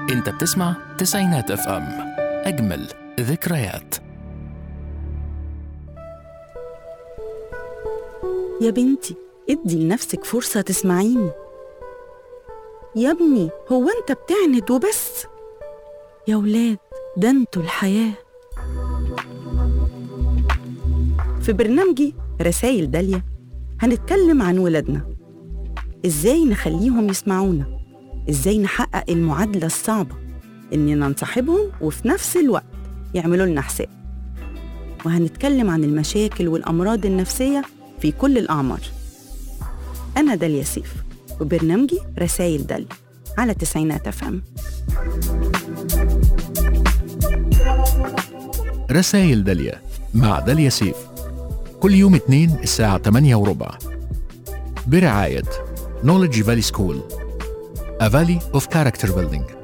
انت بتسمع تسعينات اف ام اجمل ذكريات يا بنتي ادي لنفسك فرصة تسمعيني يا ابني هو انت بتعند وبس يا ولاد ده انتوا الحياة في برنامجي رسائل داليا هنتكلم عن ولادنا ازاي نخليهم يسمعونا ازاي نحقق المعادلة الصعبة اننا نصاحبهم وفي نفس الوقت يعملوا لنا حساب وهنتكلم عن المشاكل والأمراض النفسية في كل الأعمار أنا داليا سيف وبرنامجي رسائل داليا على تسعينات أفهم رسائل داليا مع داليا سيف كل يوم اثنين الساعة 8 وربع برعاية Knowledge Valley School A Valley of Character Building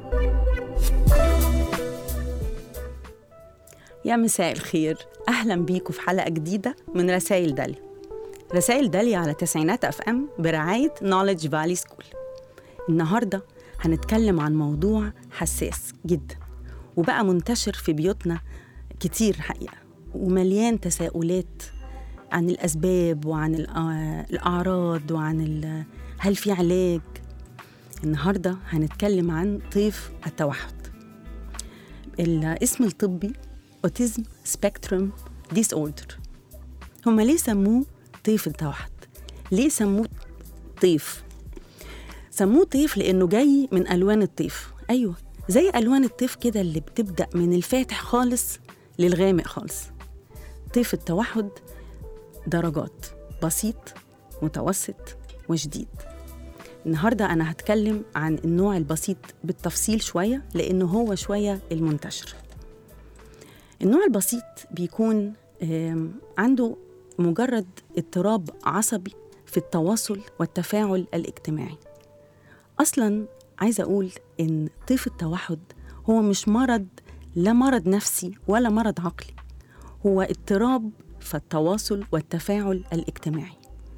يا مساء الخير أهلا بيكم في حلقة جديدة من رسائل داليا رسائل داليا على تسعينات أف أم برعاية Knowledge Valley School النهاردة هنتكلم عن موضوع حساس جدا وبقى منتشر في بيوتنا كتير حقيقة ومليان تساؤلات عن الأسباب وعن الأ- الأعراض وعن ال- هل في علاج النهاردة هنتكلم عن طيف التوحد الاسم الطبي اوتيزم سبيكتروم ديس اوردر هما ليه سموه طيف التوحد ليه سموه طيف سموه طيف لانه جاي من الوان الطيف ايوه زي الوان الطيف كده اللي بتبدا من الفاتح خالص للغامق خالص طيف التوحد درجات بسيط متوسط وشديد النهارده انا هتكلم عن النوع البسيط بالتفصيل شويه لانه هو شويه المنتشر النوع البسيط بيكون آم، عنده مجرد اضطراب عصبي في التواصل والتفاعل الاجتماعي اصلا عايزه اقول ان طيف التوحد هو مش مرض لا مرض نفسي ولا مرض عقلي هو اضطراب في التواصل والتفاعل الاجتماعي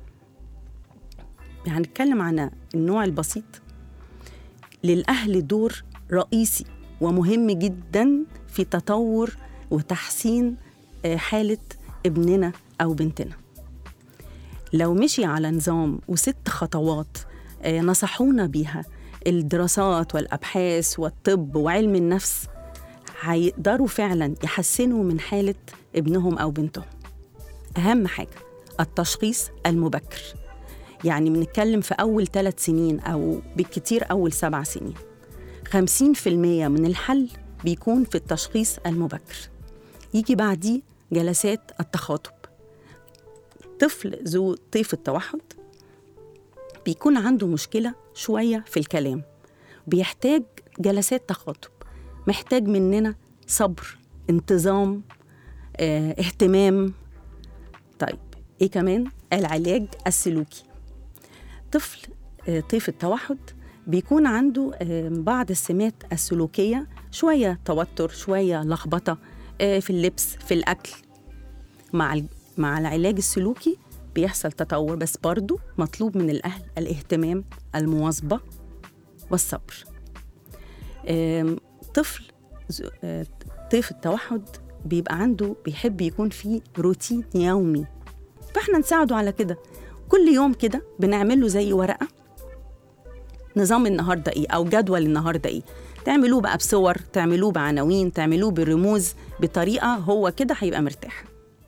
هنتكلم عن النوع البسيط للأهل دور رئيسي ومهم جدا في تطور وتحسين آه، حالة ابننا أو بنتنا لو مشي على نظام وست خطوات آه، نصحونا بيها الدراسات والأبحاث والطب وعلم النفس هيقدروا فعلا يحسنوا من حالة ابنهم أو بنتهم أهم حاجة التشخيص المبكر يعني بنتكلم في أول ثلاث سنين أو بالكتير أول سبع سنين خمسين في المية من الحل بيكون في التشخيص المبكر يجي بعديه جلسات التخاطب طفل ذو طيف التوحد بيكون عنده مشكلة شوية في الكلام بيحتاج جلسات تخاطب محتاج مننا صبر انتظام اه اهتمام طيب ايه كمان العلاج السلوكي طفل آه، طيف التوحد بيكون عنده آه، بعض السمات السلوكية شوية توتر شوية لخبطة آه، في اللبس في الأكل مع ال- مع العلاج السلوكي بيحصل تطور بس برضو مطلوب من الأهل الاهتمام المواظبة والصبر آم، طفل ز- آه، طيف التوحد بيبقى عنده بيحب يكون فيه روتين يومي فاحنا نساعده على كده كل يوم كده بنعمل له زي ورقه نظام النهارده ايه او جدول النهارده ايه تعملوه بقى بصور تعملوه بعناوين تعملوه برموز بطريقه هو كده هيبقى مرتاح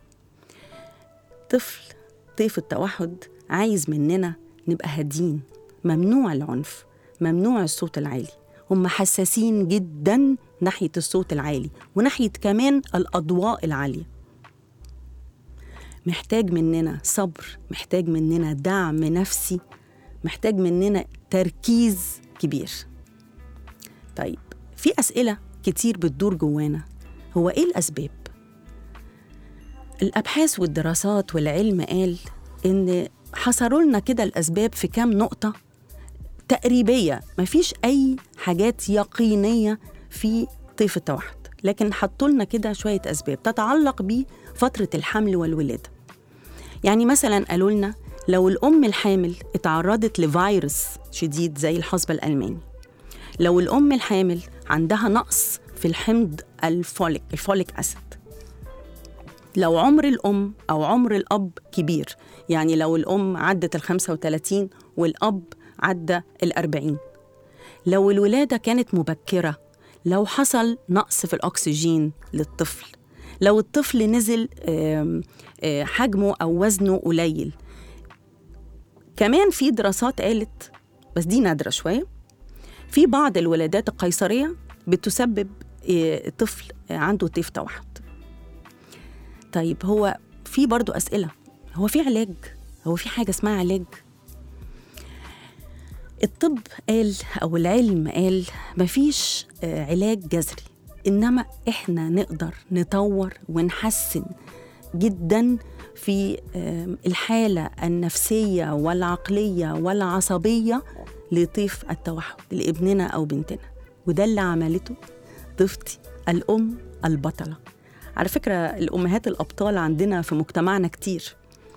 طفل طيف التوحد عايز مننا نبقى هادين ممنوع العنف ممنوع الصوت العالي هم حساسين جدا ناحيه الصوت العالي وناحيه كمان الاضواء العاليه محتاج مننا صبر محتاج مننا دعم نفسي محتاج مننا تركيز كبير طيب في أسئلة كتير بتدور جوانا هو إيه الأسباب؟ الأبحاث والدراسات والعلم قال إن حصروا لنا كده الأسباب في كام نقطة تقريبية مفيش أي حاجات يقينية في طيف التوحد لكن حطوا لنا كده شوية أسباب تتعلق بفترة الحمل والولادة يعني مثلا قالوا لنا لو الأم الحامل اتعرضت لفيروس شديد زي الحصبة الألماني لو الأم الحامل عندها نقص في الحمض الفوليك الفوليك أسيد لو عمر الأم أو عمر الأب كبير يعني لو الأم عدت ال 35 والأب عدى ال 40 لو الولادة كانت مبكرة لو حصل نقص في الأكسجين للطفل لو الطفل نزل آم، آه، حجمه أو وزنه قليل كمان في دراسات قالت بس دي نادرة شوية في بعض الولادات القيصرية بتسبب آه، طفل عنده طيف توحد طيب هو في برضو أسئلة هو في علاج هو في حاجة اسمها علاج الطب قال أو العلم قال مفيش آه، علاج جذري إنما إحنا نقدر نطور ونحسن جدا في آم، الحالة النفسية والعقلية والعصبية لطيف التوحد لابننا أو بنتنا وده اللي عملته ضيفتي الأم البطلة على فكرة الأمهات الأبطال عندنا في مجتمعنا كتير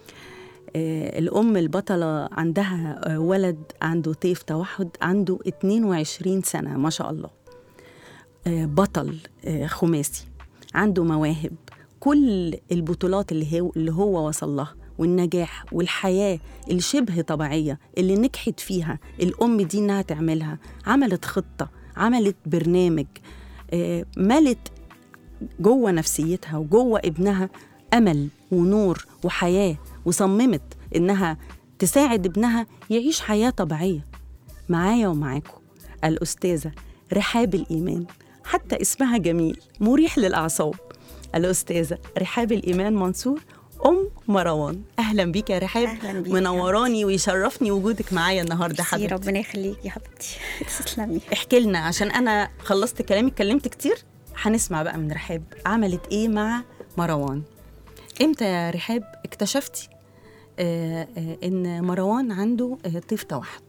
آه، الأم البطلة عندها آه، ولد عنده طيف توحد عنده 22 سنة ما شاء الله آه، بطل آه، خماسي عنده مواهب كل البطولات اللي هو, اللي هو وصل لها والنجاح والحياة الشبه طبيعية اللي نجحت فيها الأم دي إنها تعملها عملت خطة عملت برنامج آه، ملت جوه نفسيتها وجوه ابنها امل ونور وحياه وصممت انها تساعد ابنها يعيش حياه طبيعيه معايا ومعاكم الاستاذه رحاب الايمان حتى اسمها جميل مريح للاعصاب الاستاذه رحاب الايمان منصور ام مروان اهلا بيك يا رحاب أهلاً بيك يا منوراني ويشرفني وجودك معايا النهارده ميرسي، حبيبتي ربنا يخليك يا حبيبتي تسلمي احكي لنا عشان انا خلصت كلامي اتكلمت كتير هنسمع بقى من رحاب عملت ايه مع مروان امتى يا رحاب اكتشفتي آه آه ان مروان عنده آه طيف توحد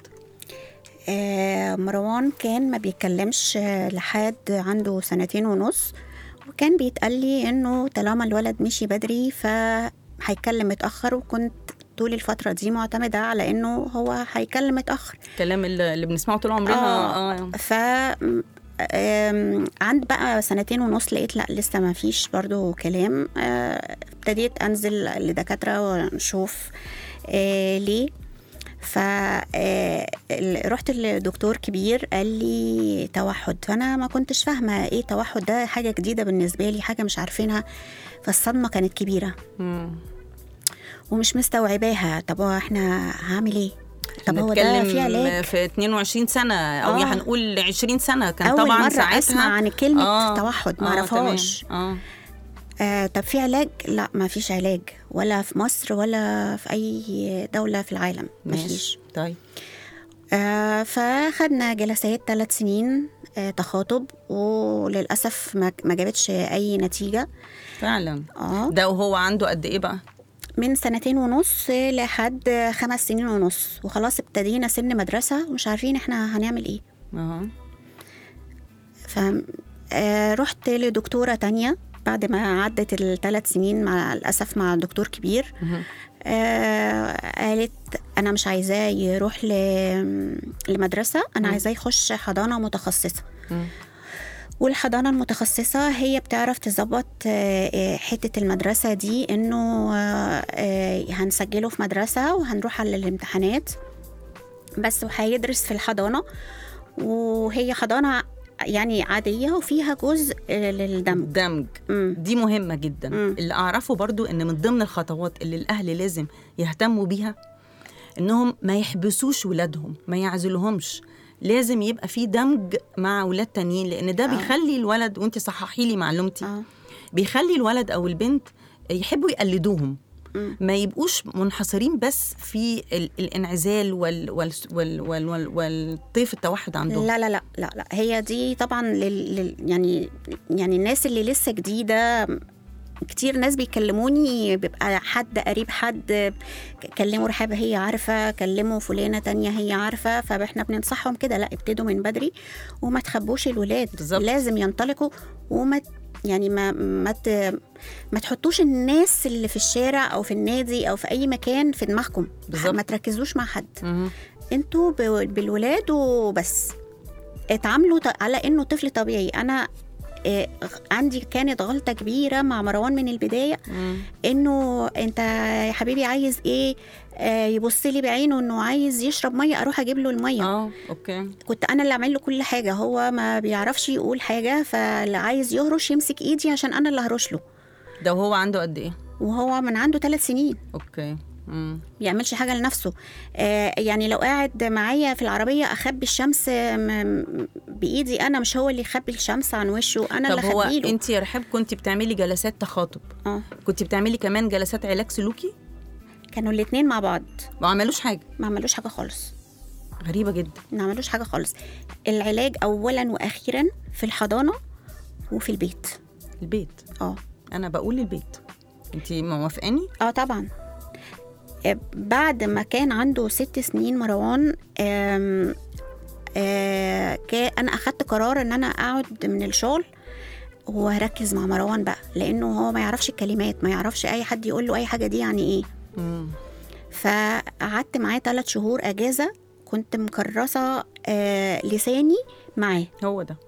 آه مروان كان ما بيتكلمش آه، لحد عنده سنتين ونص وكان بيتقال لي انه طالما الولد مشي بدري فهيتكلم متاخر وكنت طول الفترة دي معتمدة على انه هو هيكلم متأخر الكلام اللي اللي بنسمعه طول عمرنا آه. اه ف آم، عند بقى سنتين ونص لقيت لا لسه ما فيش برضو كلام آه، ابتديت انزل لدكاترة ونشوف آه، ليه ف آه، ال- رحت لدكتور كبير قال لي توحد فانا ما كنتش فاهمه ايه توحد ده حاجه جديده بالنسبه لي حاجه مش عارفينها فالصدمه كانت كبيره مم. ومش مستوعباها طب هو احنا هعمل ايه طب هو ده نتكلم في علاج في 22 سنه او آه. هنقول 20 سنه كان أول طبعا مرة ساعتها أسمع عن كلمة توحد، آه، معرفهاش. تمام. اه آه طب في علاج لا ما فيش علاج ولا في مصر ولا في اي دوله في العالم ما فيش ماشي طيب آه فخدنا جلسات ثلاث سنين آه تخاطب وللاسف ما, ما جابتش اي نتيجه فعلا اه ده وهو عنده قد ايه بقى من سنتين ونص لحد خمس سنين ونص وخلاص ابتدينا سن مدرسه ومش عارفين احنا هنعمل ايه اه ف آه، رحت لدكتورة تانية بعد ما عدت الثلاث سنين مع الأسف مع دكتور كبير مهم. آه قالت أنا مش عايزاه يروح ل- لمدرسة أنا مم. عايزاه يخش حضانة متخصصة مم. والحضانة المتخصصة هي بتعرف تظبط آه، آه، حتة المدرسة دي إنه آه، آه، هنسجله في مدرسة وهنروح على الامتحانات بس وهيدرس في الحضانة وهي حضانة يعني عادية وفيها جزء آه، للدمج دمج مم. دي مهمة جدا مم. اللي أعرفه برضو إن من ضمن الخطوات اللي الأهل لازم يهتموا بيها إنهم ما يحبسوش ولادهم ما يعزلهمش لازم يبقى في دمج مع ولاد تانيين لأن ده آه. بيخلي الولد وأنت صححي لي معلومتي آه. بيخلي الولد أو البنت يحبوا يقلدوهم مم. ما يبقوش منحصرين بس في ال- الانعزال وال وال وال وال وال والطيف التوحد عندهم لا لا لا لا لا هي دي طبعا لل... لل... يعني يعني الناس اللي لسه جديده كتير ناس بيكلموني بيبقى حد قريب حد كلموا رحابة هي عارفة كلموا فلانة تانية هي عارفة فاحنا بننصحهم كده لا ابتدوا من بدري وما تخبوش الولاد بالظبط. لازم ينطلقوا وما يعني ما ما ت... ما تحطوش الناس اللي في الشارع او في النادي او في اي مكان في دماغكم بالظبط. ما تركزوش مع حد مهم. انتوا ب- بالولاد وبس اتعاملوا ط- على انه طفل طبيعي انا آه، عندي كانت غلطة كبيرة مع مروان من البداية مم. انه انت يا حبيبي عايز ايه آه يبص لي بعينه انه عايز يشرب ميه اروح اجيب له الميه اه اوكي كنت انا اللي اعمل له كل حاجه هو ما بيعرفش يقول حاجه فاللي عايز يهرش يمسك ايدي عشان انا اللي هرش له ده وهو عنده قد ايه وهو من عنده ثلاث سنين اوكي مم. بيعملش حاجه لنفسه آه يعني لو قاعد معايا في العربيه اخبي الشمس م- بايدي انا مش هو اللي يخبي الشمس عن وشه انا طب اللي هو اخبي له انت يا رحاب كنت بتعملي جلسات تخاطب اه كنت بتعملي كمان جلسات علاج سلوكي كانوا الاثنين مع بعض ما عملوش حاجه ما عملوش حاجه خالص غريبه جدا ما عملوش حاجه خالص العلاج اولا واخيرا في الحضانه وفي البيت البيت اه انا بقول البيت انت موافقاني اه طبعا آه، بعد ما كان عنده ست سنين مروان آم، آه، كا- انا اخدت قرار ان انا اقعد من الشغل واركز مع مروان بقى لانه هو ما يعرفش الكلمات ما يعرفش اي حد يقول له اي حاجه دي يعني ايه مم. فقعدت معاه ثلاث شهور اجازه كنت مكرسه آه، لساني معاه هو ده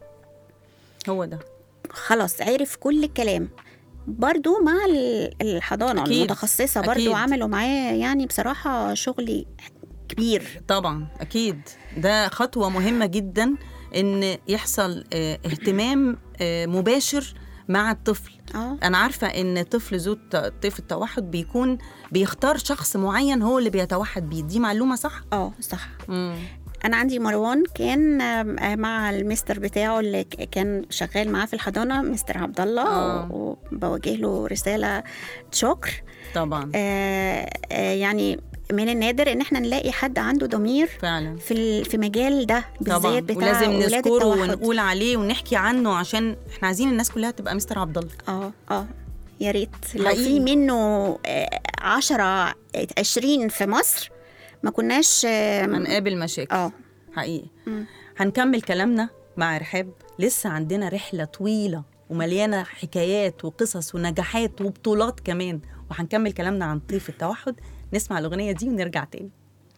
هو ده خلاص عرف كل الكلام برضو مع ال- الحضانة أكيد، المتخصصة برضو أكيد. عملوا معاه يعني بصراحة شغل كبير طبعا اكيد ده خطوه مهمه جدا ان يحصل آه، اهتمام آه، مباشر مع الطفل اه انا عارفه ان طفل ذو الت- طيف التوحد بيكون بيختار شخص معين هو اللي بيتوحد بيه دي معلومه صح اه صح مم. انا عندي مروان كان آم، آه، مع المستر بتاعه اللي ك- كان شغال معاه في الحضانة مستر عبد الله آه. و- وبوجه له رسالة شكر طبعا آه آه يعني من النادر ان احنا نلاقي حد عنده ضمير فعلا في ال- في مجال ده طبعا بالذات بتاع ولازم ولاد نذكره التوحد. ونقول عليه ونحكي عنه عشان احنا عايزين الناس كلها تبقى مستر عبد الله اه اه يا ريت لو حقيقي. في منه آه، عشرة عشرين في مصر ما كناش اه هنقابل مشاكل آه. حقيقي مم. هنكمل كلامنا مع رحاب لسه عندنا رحلة طويلة ومليانة حكايات وقصص ونجاحات وبطولات كمان وهنكمل كلامنا عن طيف التوحد نسمع الأغنية دي ونرجع تاني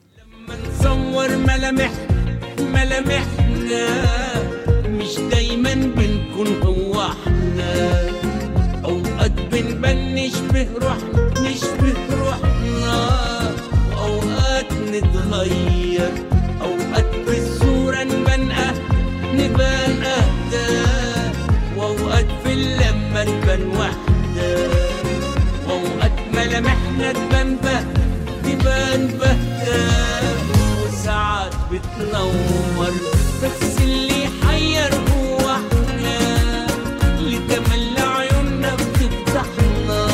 نصور ملامح ملامحنا مش دايما بنكون هو احنا اوقات بنبان نشبه روحنا نشبه روحنا واوقات نتغير اوقات بالصورة نبان أه- نبان اهدى واوقات في اللمة نبان وحدة واوقات ملامحنا تبان بهتة تبان بهتة وساعات بتنور بس اللي يحير هو احنا اللي تملى عيوننا بتفتحنا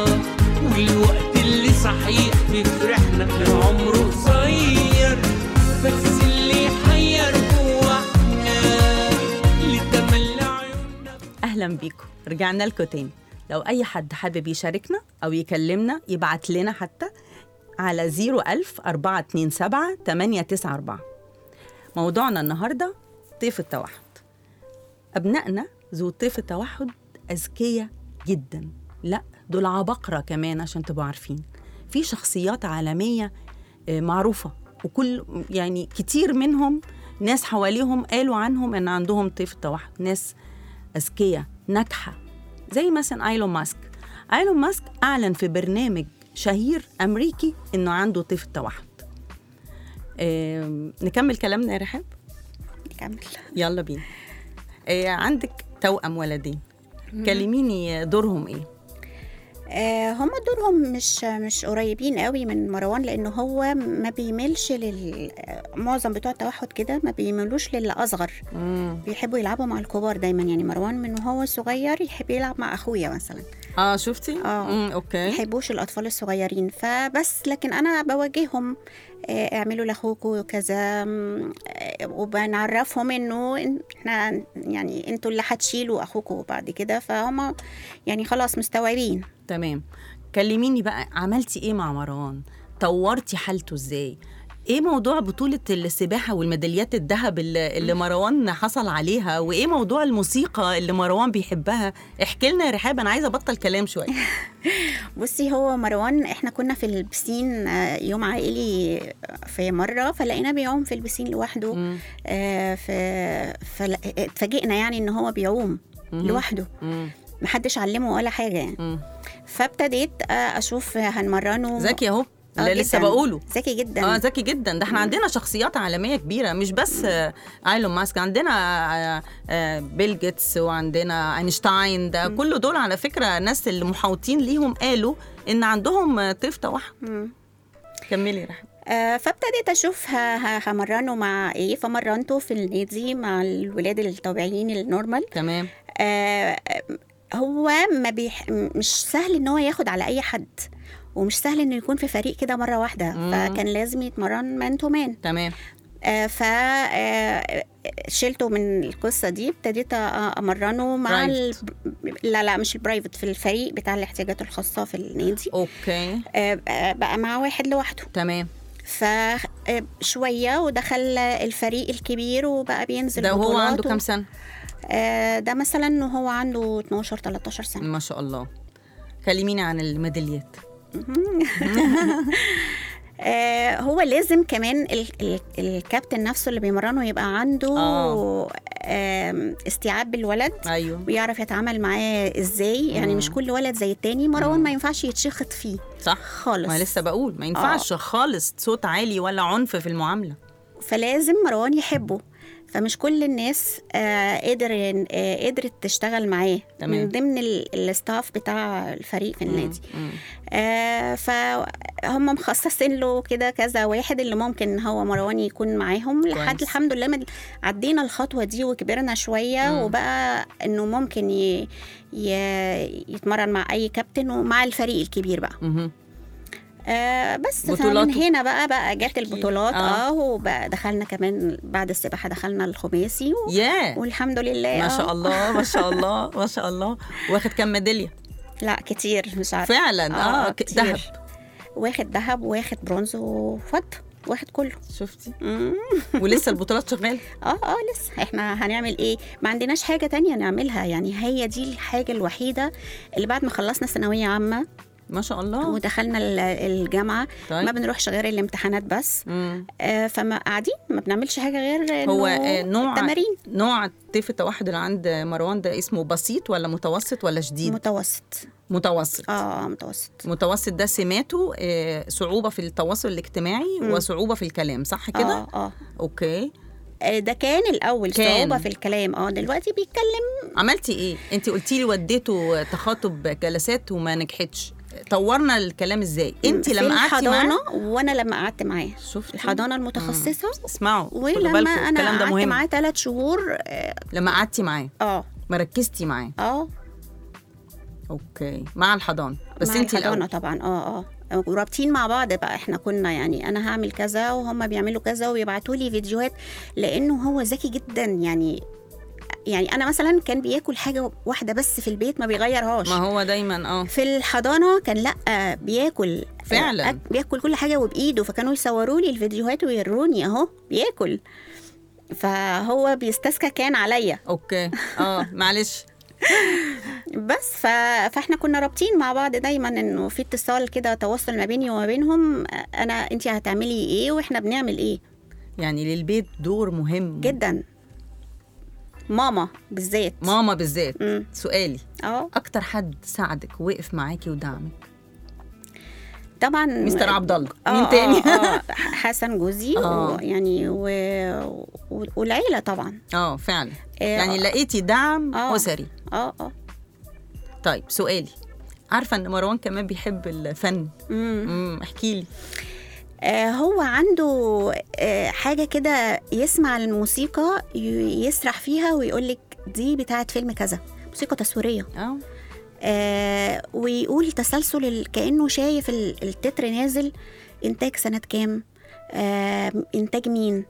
والوقت اللي صحيح بيفرحنا العمر قصير بس اللي يحير هو احنا اللي تملى عيوننا أهلا بيكم رجعنا لكم تاني لو أي حد حابب يشاركنا أو يكلمنا يبعت لنا حتى على 01000 427 894 موضوعنا النهاردة طيف التوحد أبنائنا ذو طيف التوحد أذكياء جدا لا دول عبقرة كمان عشان تبقوا عارفين في شخصيات عالمية آه، معروفة وكل يعني كتير منهم ناس حواليهم قالوا عنهم ان عندهم طيف التوحد ناس اذكياء ناجحه زي مثلا ايلون ماسك ايلون ماسك اعلن في برنامج شهير امريكي انه عنده طيف التوحد آم، نكمل كلامنا يا رحاب كمل يلا بينا آه، عندك توأم ولدين كلميني دورهم ايه آه هم دورهم مش مش قريبين قوي من مروان لانه هو ما بيميلش لل آه، معظم بتوع التوحد كده ما بيميلوش للي اصغر بيحبوا يلعبوا مع الكبار دايما يعني مروان من وهو صغير يحب يلعب مع اخويا مثلا اه شفتي آه. مم، اوكي يحبوش الاطفال الصغيرين فبس لكن انا بواجههم آه، اعملوا لاخوكوا كذا مم، آه، وبنعرفهم انه إن- احنا يعني انتوا اللي هتشيلوا اخوكوا بعد كده فهم يعني خلاص مستوعبين تمام كلميني بقى عملتي ايه مع مروان طورتي حالته ازاي ايه موضوع بطولة السباحة والميداليات الذهب اللي, اللي مروان حصل عليها وايه موضوع الموسيقى اللي مروان بيحبها احكي لنا يا رحاب انا عايزة ابطل كلام شوية بصي هو مروان احنا كنا في البسين آه، يوم عائلي في مره فلقيناه بيعوم في البسين لوحده مم. آه، ف فلا- اتفاجئنا يعني ان هو بيعوم مهم. لوحده مم. محدش محدش علمه ولا حاجه يعني مم. فابتديت آه، اشوف هنمرنه ذكي اهو آه، اللي لسه جداً. بقوله ذكي جدا اه ذكي جدا ده احنا عندنا شخصيات عالميه كبيره مش بس آه، ايلون ماسك عندنا آه، آه، بيل جيتس وعندنا اينشتاين ده كل دول على فكره ناس اللي محاوطين ليهم قالوا ان عندهم آه، طيف توحد مم. كملي يا رحمة آه، فابتديت اشوف ه- ه- همرنه مع ايه فمرنته في النادي مع الولاد الطبيعيين النورمال تمام آه، هو ما بيح... مش سهل ان هو ياخد على اي حد ومش سهل انه يكون في فريق كده مره واحده مم. فكان لازم يتمرن مان تو مان تمام ف آه، شلته من القصه دي ابتديت أ- امرنه مع ال... لا لا مش البرايفت في الفريق بتاع الاحتياجات الخاصه في النادي اوكي آه، بقى بقى مع واحد لوحده تمام فشويه ودخل الفريق الكبير وبقى بينزل ده وهو بطولات عنده و- كام سنه آه، ده مثلا وهو عنده 12 13 سنه ما شاء الله كلميني عن الميداليات آه، هو لازم كمان ال- ال- الكابتن نفسه اللي بيمرنه يبقى عنده آه. آم، استيعاب بالولد ايوه ويعرف يتعامل معاه ازاي يعني مم. مش كل ولد زي التاني مروان مم. ما ينفعش يتشخط فيه صح خالص ما لسه بقول ما ينفعش خالص صوت عالي ولا عنف في المعامله فلازم مروان يحبه فمش كل الناس آه قدر آه قدرت تشتغل معاه تمام. من ضمن ال- الستاف بتاع الفريق في النادي مم. آه فهم مخصصين له كده كذا واحد اللي ممكن هو مروان يكون معاهم لحد كويس. الحمد لله ما عدينا الخطوه دي وكبرنا شويه مم. وبقى انه ممكن ي... ي... يتمرن مع اي كابتن ومع الفريق الكبير بقى مهم. آه بس فمن بطولاته. هنا بقى بقى جت البطولات آه. اه وبقى دخلنا كمان بعد السباحه دخلنا الخماسي و... ياه والحمد لله ما آه. شاء الله ما شاء الله ما شاء الله واخد كام ميداليه لا كتير مش عارفه فعلا اه, ك- كتير. دهب واخد ذهب واخد برونز وفضه واخد كله شفتي مم. ولسه البطولات شغاله اه اه لسه احنا هنعمل ايه ما عندناش حاجه تانية نعملها يعني هي دي الحاجه الوحيده اللي بعد ما خلصنا ثانويه عامه ما شاء الله ودخلنا ال- الجامعه طيب. ما بنروحش غير الامتحانات بس مم. آه فما قاعدين ما بنعملش حاجه غير هو إنه آه، نوع التمارين نوع طيف التوحد اللي عند مروان ده اسمه بسيط ولا متوسط ولا شديد متوسط متوسط اه متوسط متوسط ده سماته آه، صعوبة في التواصل الاجتماعي مم. وصعوبة في الكلام صح كده؟ اه اه اوكي آه، ده كان الاول كان. صعوبه في الكلام اه دلوقتي بيتكلم عملتي ايه؟ انت قلتي لي وديته تخاطب جلسات وما نجحتش طورنا الكلام ازاي؟ انت في لما قعدتي الحضانه معاه وانا لما قعدت معاه شفتي؟ الحضانه المتخصصه اسمعوا خدوا ولما بالكم انا الكلام ده قعدت مهم معاه ثلاث شهور اه لما قعدتي معاه اه ما ركزتي معاه اه اوكي مع الحضانه بس مع انت الحضانه الاول طبعا اه اه ورابطين مع بعض بقى احنا كنا يعني انا هعمل كذا وهم بيعملوا كذا ويبعتوا لي فيديوهات لانه هو ذكي جدا يعني يعني انا مثلا كان بياكل حاجه واحده بس في البيت ما بيغيرهاش ما هو دايما اه في الحضانه كان لا بياكل فعلاً. أك- بياكل كل حاجه وبايده فكانوا يصوروا لي الفيديوهات ويروني اهو بياكل فهو بيستسكى كان عليا اوكي اه معلش بس ف... فاحنا كنا رابطين مع بعض دايما انه في اتصال كده تواصل ما بيني وما بينهم انا انت هتعملي ايه واحنا بنعمل ايه يعني للبيت دور مهم جدا ماما بالذات ماما بالذات مم. سؤالي اه اكتر حد ساعدك وقف معاكي ودعمك طبعا مستر عبد الله آه مين تاني آه آه حسن جوزي آه. و- يعني و... و... والعيله طبعا اه فعلا آه، يعني لقيتي دعم آه. اسري اه اه طيب سؤالي عارفه ان مروان كمان بيحب الفن مم. امم احكي لي آه هو عنده آه حاجه كده يسمع الموسيقى ي- يسرح فيها ويقول لك دي بتاعت فيلم كذا موسيقى تصويريه اه آه ويقول تسلسل ال- كأنه شايف ال- التتر نازل إنتاج سنة كام آه إنتاج مين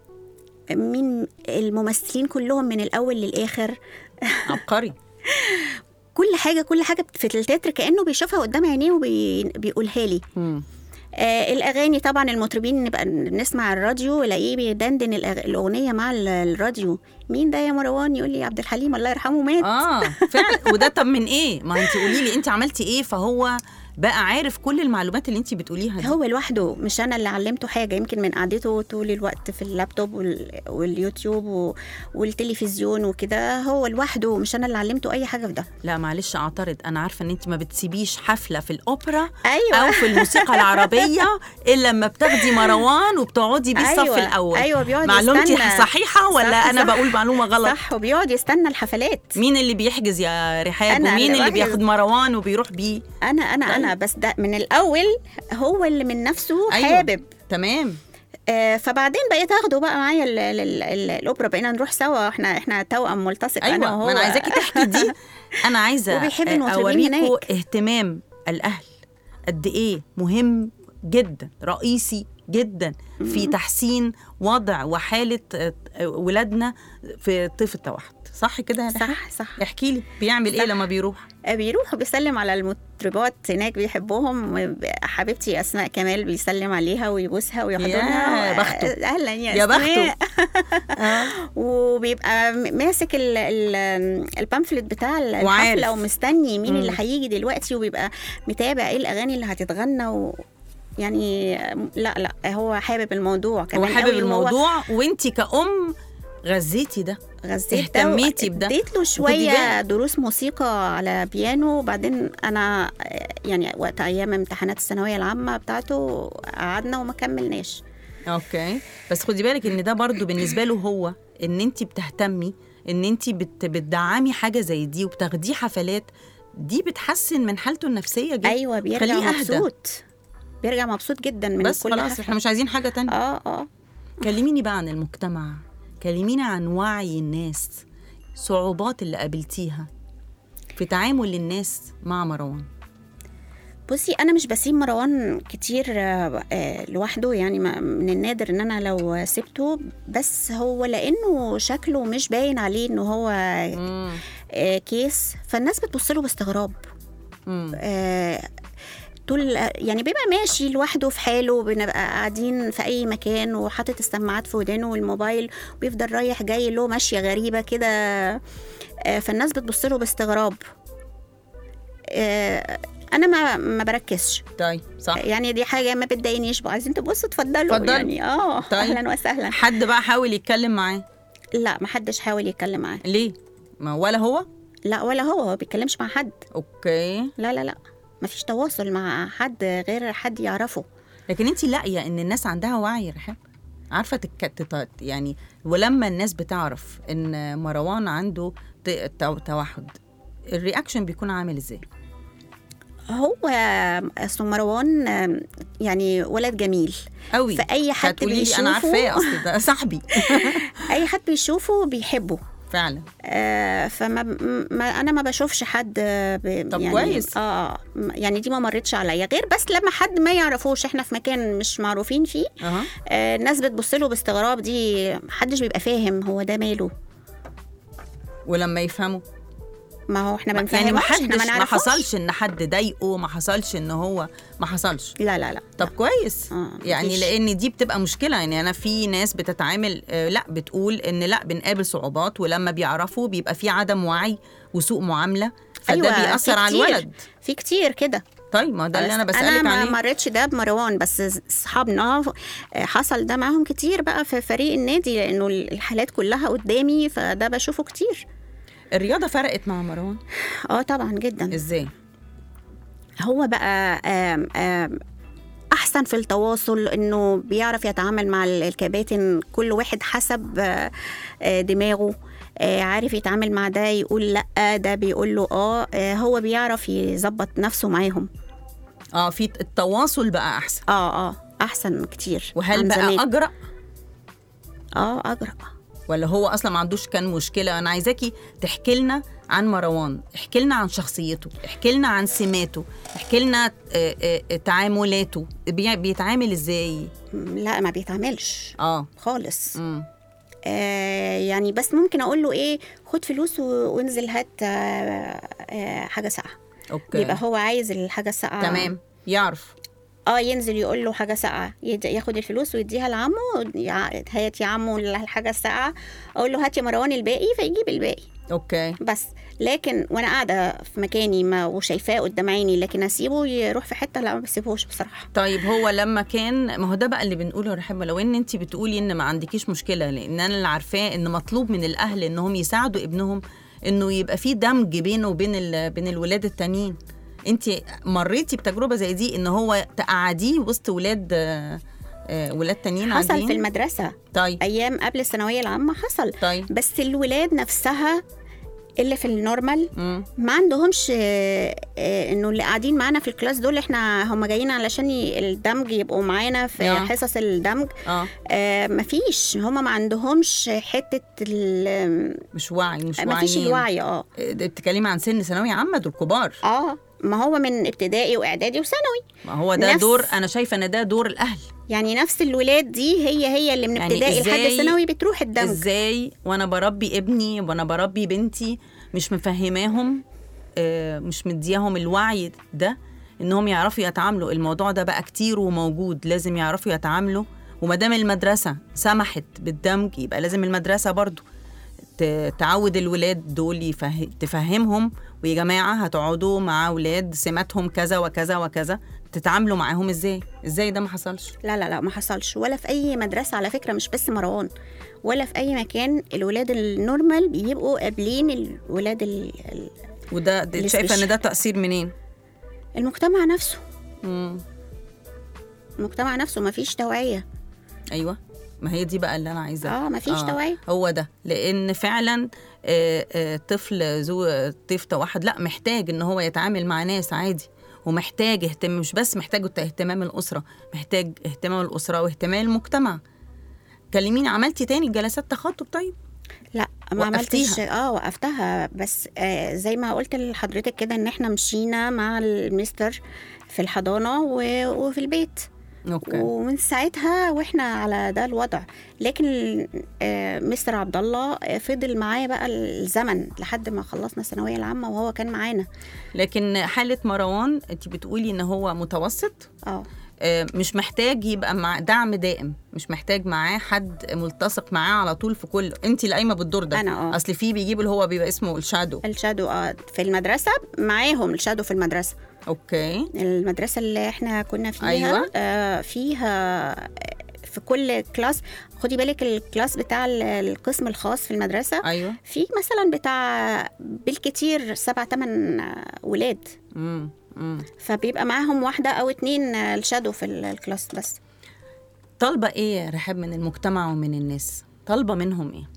مين الممثلين كلهم من الأول للآخر عبقري كل حاجة كل حاجة في التتر كأنه بيشوفها قدام عينيه وبيقولها لي مم. آه الاغاني طبعا المطربين نبقى نسمع الراديو الاقيه بيدندن الأغ- الاغنيه مع ال- الراديو مين ده يا مروان يقول لي عبد الحليم الله يرحمه مات اه فعلا وده طب من ايه ما انت قولي لي انت عملتي ايه فهو بقى عارف كل المعلومات اللي انت بتقوليها دي هو لوحده مش انا اللي علمته حاجه يمكن من قعدته طول الوقت في اللابتوب وال... واليوتيوب و... والتلفزيون وكده هو لوحده مش انا اللي علمته اي حاجه في ده لا معلش اعترض انا عارفه ان انت ما بتسيبيش حفله في الاوبرا أيوة. او في الموسيقى العربيه الا لما بتاخدي مروان وبتقعدي بيه الصف أيوة. الاول أيوة، بيقعد معلومتي يستنى. صحيحه ولا صح، انا صح. بقول معلومه غلط صح وبيقعد يستنى الحفلات مين اللي بيحجز يا رحاب أنا ومين اللي اللي بحجز. بياخد مروان وبيروح بيه انا انا طيب. انا بس ده من الاول هو اللي من نفسه أيوة. حابب تمام آه فبعدين بقيت اخده بقى معايا ال- ال- ال- ال- الاوبرا بقينا نروح سوا احنا احنا توأم ملتصق انا ايوه وهو ما انا عايزاكي تحكي دي انا عايزه وبيحب آه، المطربين اوريكم هناك. اهتمام الاهل قد ايه مهم جدا رئيسي جدا في تحسين وضع وحاله آه، آه، ولادنا في طيف التوحد صح كده يا رحاب؟ صح صح احكي لي بيعمل ايه صح. لما بيروح آه، بيروح وبيسلم على المطربات هناك بيحبهم حبيبتي اسماء كمال بيسلم عليها ويبوسها ويحضنها يا بخته. آه، اهلا يا, يا أسماء. بخته وبيبقى م- ماسك ال ال البامفلت بتاع وعارف. الحفله ومستني مين مم. اللي هيجي دلوقتي وبيبقى متابع ايه الاغاني اللي هتتغنى و يعني لا لا هو حابب الموضوع هو كمان حابب قوي وهو الموضوع وانت كأم غذيتي ده غذيت ده اهتميتي بده. اديت له وخدي شويه بالك. دروس موسيقى على بيانو وبعدين انا آه، يعني وقت ايام امتحانات الثانويه العامه بتاعته قعدنا وما كملناش اوكي بس خدي بالك ان ده برضو بالنسبه له هو ان انت بتهتمي ان انت بت بتدعمي حاجه زي دي وبتاخديه حفلات دي بتحسن من حالته النفسيه جدا ايوه بيرجع خليه أهدى. مبسوط بيرجع مبسوط جدا من بس كل خلاص حفلة. احنا مش عايزين حاجه تانية اه اه كلميني بقى عن المجتمع كلميني عن وعي الناس صعوبات اللي قابلتيها في تعامل الناس مع مروان بصي انا مش بسيب مروان كتير آه، آه، لوحده يعني ما- من النادر ان انا لو سبته بس هو لانه شكله مش باين عليه ان هو مم. آه، كيس فالناس بتبص له باستغراب مم. آه، طول يعني بيبقى ماشي لوحده في حاله بنبقى قاعدين في اي مكان وحاطط السماعات في ودانه والموبايل وبيفضل رايح جاي له ماشيه غريبه كده آه، فالناس بتبص له باستغراب آه، انا ما ما بركزش طيب صح يعني دي حاجه ما بتضايقنيش بقى عايزين تبصوا اتفضلوا اتفضلوا. يعني اه طيب. اهلا وسهلا حد بقى حاول يتكلم معاه لا ما حدش حاول يتكلم معاه ليه ما ولا هو لا ولا هو هو بيتكلمش مع حد اوكي لا لا لا ما فيش تواصل مع حد غير حد يعرفه لكن انت لاقيه ان الناس عندها وعي يا رحاب عارفه تك... تت... يعني ولما الناس بتعرف ان مروان عنده ت... تو- توحد الرياكشن بيكون عامل ازاي هو اصل مروان آم، يعني ولد جميل قوي فأي حد هتقولي لي انا بيشوفه- عارفاه اصل ده صاحبي اي حد بيشوفه بيحبه فعلا آه فما ما انا ما بشوفش حد آه، ب طب يعني كويس. اه آه، م- يعني دي ما مرتش عليا غير بس لما حد ما يعرفوش احنا في مكان مش معروفين فيه اها آه الناس بتبص له باستغراب دي محدش بيبقى فاهم هو ده ماله ولما يفهموا ما هو احنا ما يعني ما بنفهموش احنا حدش ما ما نعرفوش حصلش ان حد ضايقه ما حصلش ان هو ما حصلش لا لا لا طب كويس آه، يعني مفيش. لان دي بتبقى مشكله يعني انا في ناس بتتعامل آه، لا بتقول ان لا بنقابل صعوبات ولما بيعرفوا بيبقى في عدم وعي وسوء معامله فده أيوة، أيوة في بيأثر على كتير. الولد في كتير كده طيب ما ده اللي انا بس بسألك انا ما عليه مريتش ده بمروان بس اصحابنا حصل ده معاهم كتير بقى في فريق النادي لانه الحالات كلها قدامي فده بشوفه كتير الرياضه فرقت مع مروان اه طبعا جدا ازاي هو بقى آم آم احسن في التواصل انه بيعرف يتعامل مع ال- الكباتن كل واحد حسب آه، آه، دماغه آه، عارف يتعامل مع ده يقول لا ده بيقول له اه آه، هو بيعرف يظبط نفسه معاهم اه في التواصل بقى احسن اه اه احسن كتير وهل عن بقى زمان. اجرأ اه اجرأ ولا هو اصلا ما عندوش كان مشكله انا عايزاكي تحكي لنا عن مروان احكي لنا عن شخصيته احكي لنا عن سماته احكي لنا آه، آه، تعاملاته بي- بيتعامل ازاي م، لا ما بيتعملش اه خالص امم آه يعني بس ممكن اقول له ايه خد فلوس و- وانزل هات آه آه حاجه ساقعه اوكي بيبقى هو عايز الحاجه الساقعه تمام يعرف اه ينزل يقول له حاجه ساقعه يد- ياخد الفلوس ويديها لعمه يع- هات يا عمو الحاجه الساقعه اقول له هات يا مروان الباقي فيجيب الباقي اوكي بس لكن وانا قاعده في مكاني ما وشايفاه قدام عيني لكن اسيبه يروح في حته لا ما بسيبهوش بصراحه طيب هو لما كان ما هو ده بقى اللي بنقوله يا رحمه لو ان انت بتقولي ان ما عندكيش مشكله لان انا اللي عارفاه ان مطلوب من الاهل انهم يساعدوا ابنهم انه يبقى في دمج بينه وبين ال... بين الولاد التانيين انت مريتي بتجربه زي دي ان هو تقعديه وسط ولاد آه، آه، ولاد تانيين حصل عاديين في المدرسه طيب ايام قبل الثانويه العامه حصل طيب بس الولاد نفسها اللي في النورمال مم. ما عندهمش آه، آه، انه اللي قاعدين معانا في الكلاس دول احنا هم جايين علشان ي- الدمج يبقوا معانا في آه. حصص الدمج اه آه مفيش هم ما عندهمش حته ال- مش واعي مش ما فيش واعيين. الوعي اه آه، ده بتتكلمي عن سن ثانويه عامه دول كبار اه ما هو من ابتدائي واعدادي وثانوي ما هو ده نفس- دور انا شايفه ان ده دور الاهل يعني نفس الولاد دي هي هي اللي من يعني ابتدائي لحد إزاي- ثانوي بتروح الدمج ازاي وانا بربي ابني وانا بربي بنتي مش مفهماهم آه، مش مدياهم الوعي ده انهم يعرفوا يتعاملوا الموضوع ده بقى كتير وموجود لازم يعرفوا يتعاملوا وما دام المدرسه سمحت بالدمج يبقى لازم المدرسه برضو ت- تعود الولاد دول يفه... تفهمهم ويا جماعه هتقعدوا مع ولاد سماتهم كذا وكذا وكذا تتعاملوا معاهم ازاي ازاي ده ما حصلش لا لا لا ما حصلش ولا في اي مدرسه على فكره مش بس مروان ولا في اي مكان الولاد النورمال بيبقوا قابلين الولاد ال- ال- وده ده- اللي شايفه ان سبيشال. ده تاثير منين المجتمع نفسه مم. المجتمع نفسه ما فيش توعيه ايوه ما هي دي بقى اللي انا عايزاها اه ما فيش توعيه هو ده لان فعلا آه، آه، طفل ذو طيف توحد لا محتاج ان هو يتعامل مع ناس عادي ومحتاج اهتمام مش بس محتاج اهتمام الاسره محتاج اهتمام الاسره واهتمام المجتمع كلميني عملتي تاني جلسات تخاطب طيب لا ما وقفتيها. عملتش اه وقفتها بس آه زي ما قلت لحضرتك كده ان احنا مشينا مع المستر في الحضانه و- وفي البيت اوكي ومن ساعتها واحنا على ده الوضع لكن آه، مستر عبد الله آه، فضل معايا بقى الزمن لحد ما خلصنا الثانويه العامه وهو كان معانا لكن حاله مروان انت بتقولي ان هو متوسط اه آه، مش محتاج يبقى مع دعم دائم مش محتاج معاه حد ملتصق معاه على طول في كله انت اللي قايمه بالدور ده أنا آه. اصل في بيجيب اللي هو بيبقى اسمه الشادو الشادو اه في المدرسه معاهم الشادو في المدرسه اوكي المدرسه اللي احنا كنا فيها أيوة. آه فيها في كل كلاس خدي بالك الكلاس بتاع ال- القسم الخاص في المدرسه ايوه في مثلا بتاع بالكتير سبع تمن ولاد امم امم فبيبقى معاهم واحدة أو اتنين آه، الشادو في ال- الكلاس بس طالبه ايه يا رحاب من المجتمع ومن الناس طالبه منهم ايه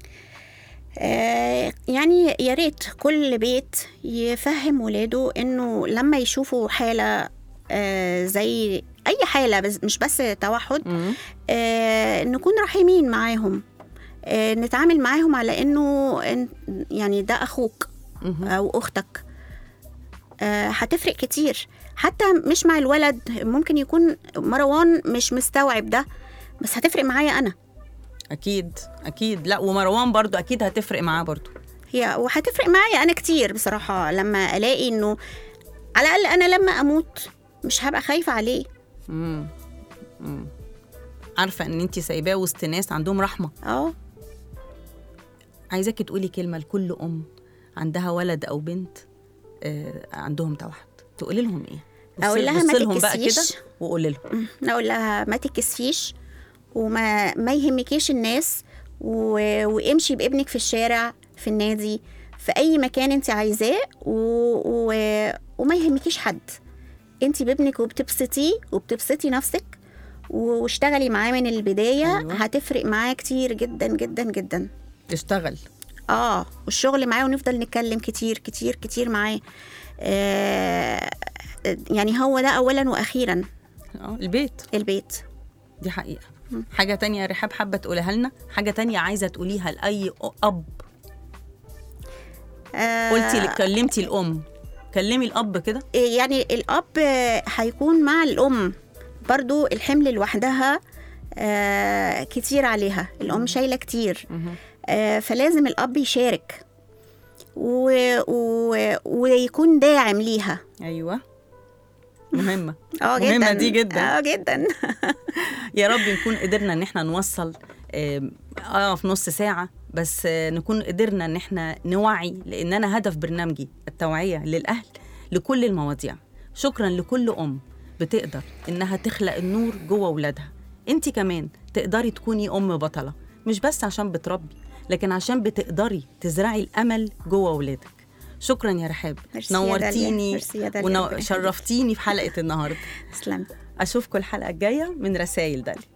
آه يعني يا ريت كل بيت يفهم ولاده إنه لما يشوفوا حالة آه زي أي حالة بس مش بس توحد مم. آه نكون رحيمين معاهم آه نتعامل معاهم على إنه إن- يعني ده أخوك مهم. أو أختك آه، هتفرق كتير حتى مش مع الولد ممكن يكون مروان مش مستوعب ده بس هتفرق معايا أنا اكيد اكيد لا ومروان برضو اكيد هتفرق معاه برضو هي وهتفرق معايا أنا كتير بصراحة لما ألاقي إنه على الأقل أنا لما أموت مش هبقى خايفة عليه امم امم عارفه ان انت سايباه وسط ناس عندهم رحمه اه عايزاكي تقولي كلمه لكل ام عندها ولد او بنت آه عندهم توحد تقولي لهم ايه بصي- أقول لها ما بصي لهم بقى تتكسفيش. كده وقولي لهم اقول لها ما تكسفيش وما ما يهمكيش الناس و... وامشي بابنك في الشارع في النادي في اي مكان انت عايزاه و... و... وما يهمكيش حد انت بابنك وبتبسطيه وبتبسطي نفسك و- واشتغلي معاه من البدايه أيوة. أيوة. هتفرق معاه كتير جدا جدا جدا تشتغل اه والشغل معاه ونفضل نتكلم كتير كتير كتير معاه آه يعني هو ده اولا واخيرا اه البيت البيت دي حقيقه حاجه تانية يا رحاب حابه تقولها لنا حاجه تانية عايزه تقوليها لاي اب آه، قلتي لك كلمتي الام كلمي الاب كده يعني الأب هيكون مع الأم برضو الحمل لوحدها آه، كتير عليها الأم شايلة كتير آه، فلازم الأب يشارك و... و... ويكون داعم ليها ايوه مهمه اه جدا مهمه دي جدا اه جدا يا رب نكون قدرنا ان احنا نوصل آم، اه في نص ساعه بس آه، نكون قدرنا ان احنا نوعي لان انا هدف برنامجي التوعيه للاهل لكل المواضيع شكرا لكل ام بتقدر انها تخلق النور جوه ولادها انت كمان تقدري تكوني ام بطله مش بس عشان بتربي لكن عشان بتقدري تزرعي الامل جوه ولادك شكرا يا رحاب ميرسي يا داليا. نورتيني ميرسي يا داليا. ربنا يخليك. وشرفتيني في حلقه النهارده تسلمي اشوفكم الحلقه الجايه من رسائل دالي